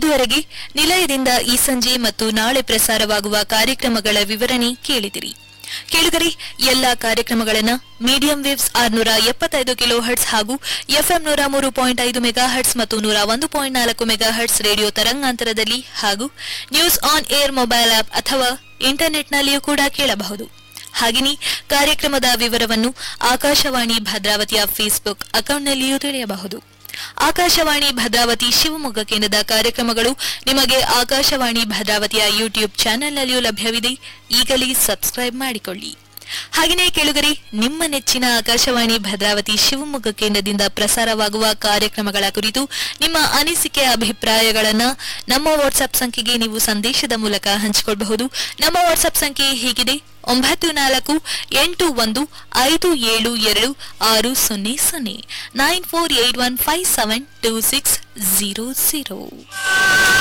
ಇದುವರೆಗೆ ನಿಲಯದಿಂದ ಈ ಸಂಜೆ ಮತ್ತು ನಾಳೆ ಪ್ರಸಾರವಾಗುವ ಕಾರ್ಯಕ್ರಮಗಳ ವಿವರಣೆ ಕೇಳಿದಿರಿ ಕೇಳಿದರೆ ಎಲ್ಲಾ ಕಾರ್ಯಕ್ರಮಗಳನ್ನು ಮೀಡಿಯಂ ವೇವ್ಸ್ ಆರ್ನೂರ ಎಪ್ಪತ್ತೈದು ಕಿಲೋ ಹರ್ಟ್ಸ್ ಹಾಗೂ ಎಫ್ಎಂ ನೂರ ಮೂರು ಪಾಯಿಂಟ್ ಐದು ಮೆಗಾ ಹರ್ಟ್ಸ್ ಮತ್ತು ನೂರ ಒಂದು ಪಾಯಿಂಟ್ ನಾಲ್ಕು ಮೆಗಾ ಹರ್ಟ್ಸ್ ರೇಡಿಯೋ ತರಂಗಾಂತರದಲ್ಲಿ ಹಾಗೂ news on air mobile app ಅಥವಾ ಇಂಟರ್ನೆಟ್ನಲ್ಲಿಯೂ ಕೂಡ ಕೇಳಬಹುದು ಹಾಗೆಯೇ ಕಾರ್ಯಕ್ರಮದ ವಿವರವನ್ನು ಆಕಾಶವಾಣಿ ಭದ್ರಾವತಿಯ ಫೇಸ್ಬುಕ್ ಅಕೌಂಟ್ನಲ್ಲಿಯೂ ತಿಳಿಯಬಹುದು ಆಕಾಶವಾಣಿ ಭದ್ರಾವತಿ ಶಿವಮೊಗ್ಗ ಕೇಂದ್ರದ ಕಾರ್ಯಕ್ರಮಗಳು ನಿಮಗೆ ಆಕಾಶವಾಣಿ ಭದ್ರಾವತಿಯ ಯೂಟ್ಯೂಬ್ ಚಾನೆಲ್ನಲ್ಲಿಯೂ ಲಭ್ಯವಿದೆ ಈಗಲೇ ಸಬ್ಸ್ಕ್ರೈಬ್ ಮಾಡಿಕೊಳ್ಳಿ ಹಾಗೆಯೇ ಕೇಳುಗರೆ ನಿಮ್ಮ ನೆಚ್ಚಿನ ಆಕಾಶವಾಣಿ ಭದ್ರಾವತಿ ಶಿವಮೊಗ್ಗ ಕೇಂದ್ರದಿಂದ ಪ್ರಸಾರವಾಗುವ ಕಾರ್ಯಕ್ರಮಗಳ ಕುರಿತು ನಿಮ್ಮ ಅನಿಸಿಕೆ ಅಭಿಪ್ರಾಯಗಳನ್ನ ನಮ್ಮ ವಾಟ್ಸ್ಆಪ್ ಸಂಖ್ಯೆಗೆ ನೀವು ಸಂದೇಶದ ಮೂಲಕ ಹಂಚಿಕೊಳ್ಳಬಹುದು ನಮ್ಮ ವಾಟ್ಸ್ಆಪ್ ಸಂಖ್ಯೆ ಹೀಗಿದೆ ಒಂಬತ್ತು ನಾಲ್ಕು ಎಂಟು ಒಂದು ಐದು ಏಳು ಎರಡು ಆರು ಸೊನ್ನೆ ಸೊನ್ನೆ nine four eight one five seven two six zero zero